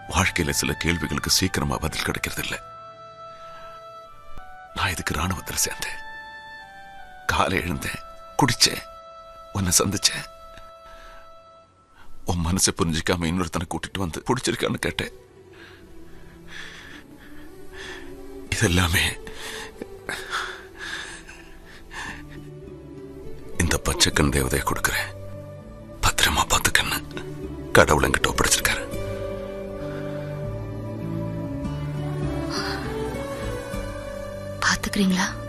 வாழ்க்கையில சில கேள்விகளுக்கு சீக்கிரமா பதில் கிடைக்கிறது இல்ல நான் இதுக்கு ராணுவத்தில் சேர்ந்தேன் காலை எழுந்தேன் குடிச்சேன் உன்னை சந்திச்சேன் உன் மனசை புரிஞ்சுக்காம இன்னொருத்தனை கூட்டிட்டு வந்து பிடிச்சிருக்கான்னு கேட்டேன் இதெல்லாமே இந்த பச்சைக்கண் தேவதையை கொடுக்கிறேன் பத்திரமா பார்த்துக்கன்னு கடவுள் என்கிட்ட ஒப்படைச்சிருக்காரு பாத்துக்கிறீங்களா